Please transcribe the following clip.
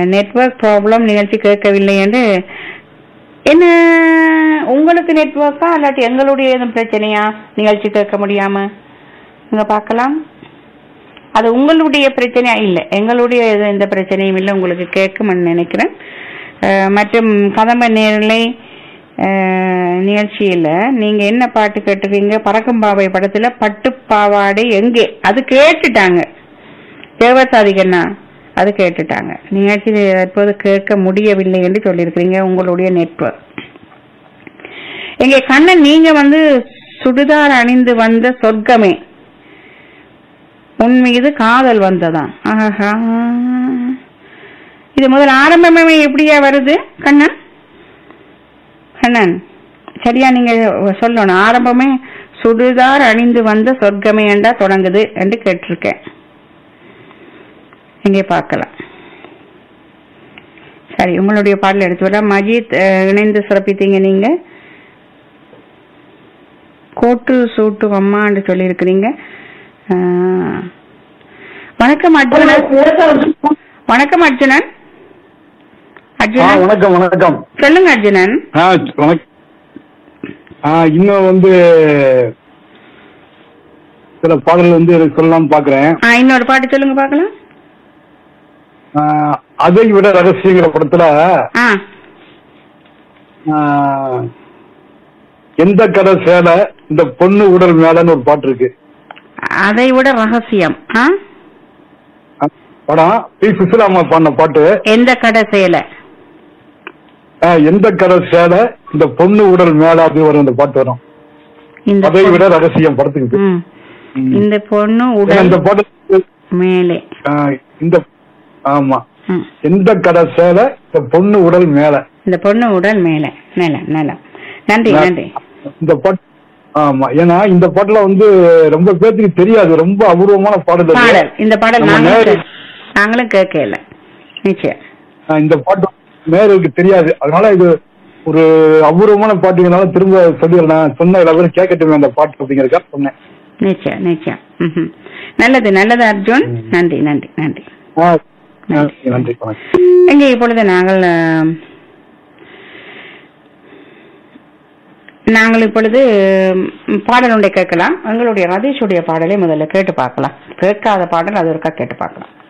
Network problem நிகழ்ச்சி கேட்கவில்லை என்று என்ன உங்களுக்கு நெட்வொர்க்கா இல்லாட்டி எங்களுடைய எதுவும் பிரச்சனையா நிகழ்ச்சி கேட்க முடியாம நீங்க பார்க்கலாம் அது உங்களுடைய பிரச்சனையா இல்லை எங்களுடைய எது- எந்த பிரச்சனையும் இல்லை உங்களுக்கு கேட்கும்னு நினைக்கிறேன் அஹ், மற்றும் கதம்ப நேரலை அஹ், நிகழ்ச்சியில நீங்க என்ன பாட்டு கேட்டிருக்கீங்க பறக்கும் பாவை படத்துல பட்டு பாவாடை எங்கே அது கேட்டுட்டாங்க தேவசாதிகண்ணா அது கேட்டுட்டாங்க நிகழ்ச்சி தற்போது கேட்க முடியவில்லை என்று சொல்லியிருக்கிறீங்க உங்களுடைய நெட்வொர்க் எங்க கண்ணன் நீங்க வந்து சுடிதார் அணிந்து வந்த சொர்க்கமே உன் மீது காதல் வந்ததாம் ஆஹா இது முதல் ஆரம்பமே எப்படியா வருது கண்ணன் கண்ணன் சரியா நீங்க சொல்லணும் ஆரம்பமே சுடிதார் அணிந்து வந்த சொர்க்கமே என்றா தொடங்குது என்று கேட்டிருக்கேன் இங்கே பார்க்கலாம் சரி உங்களுடைய பாடல் எடுத்து வர மஜித் அஹ், இணைந்து சிறப்பித்தீங்க நீங்க கோட்டு சூட்டு அம்மான்னு சொல்லியிருக்கிறீங்க அஹ், வணக்கம் அர்ஜுனன் வணக்கம் அர்ஜுனன் ஆ, அர்ஜுனன் வணக்கம் வணக்கம் சொல்லுங்க அர்ஜுனன் ஆ வணக்கம் ஆ இன்னும் வந்து சில பாடல் வந்து எனக்கு சொல்லலாம்னு பாக்குறேன் ஆ, இன்னொரு பாட்டு சொல்லுங்க பார்க்கலாம் ஆ, அதை விட ரகசியங்கிற படத்துல ஆ ஆ, எந்த கடை சேலை இந்த பொண்ணு உடல் மேலன்னு ஒரு பாட்டு இருக்கு அதை விட ரகசியம் ஆ ஆ, படம் பி சுசிலாமா பாடின பாட்டு எந்த கடை சேலை ஆ, எந்த கடை சேலை இந்த பொண்ணு உடல் மேல அப்படின்னு வரும் அந்த பாட்டு வரும் இந்த அதை விட பொண்ணு- ரகசியம் படத்துக்கு பேரு. ம். ம். இந்த பொண்ணு ஏன்னா உடல் இந்த பாட்டு மேலே ஆ, இந்த ஆமா ம். எந்த கடை சேலை இந்த பொண்ணு உடல் மேல இந்த பொண்ணு உடல் மேலே நிலம் நிலம் நன்றி நான்- நன்றி இந்த பாட்டு ஆமா ஏன்னா இந்த பாட்டுல வந்து ரொம்ப பேத்துக்கு தெரியாது ரொம்ப அபூர்வமான பாடல் அது. பாடல் இந்த பாடல் நம்ம நாங்களும் நேரு- கே- நாங்களும் கேட்கல நிச்சயம் ஆ, இந்த பாட்டு நேருக்கு தெரியாது அதனால இது ஒரு அபூர்வமான பாட்டுங்கனால திரும்ப சொல்லிடுறேன் சொன்ன எல்லா பேரும் கேட்கட்டுமே அந்த பாட்டு அப்படிங்கறதுக்காக சொன்னேன் நிச்சயம் நிச்சயம் ம்ஹும். நல்லது நல்லது அர்ஜுன் நன்றி நன்றி நன்றி ஆ, நன்றி நன்றி வணக்கம் இங்கே இப்பொழுது நாங்கள் ஆம், நாங்கள் இப்பொழுது ம், பாடல் ஒன்றை கேட்கலாம் எங்களுடைய ரதீஷுடைய பாடலை முதல்ல கேட்டு பார்க்கலாம் கேட்காத பாடல் அது ஒருக்கா கேட்டு பார்க்கலாம்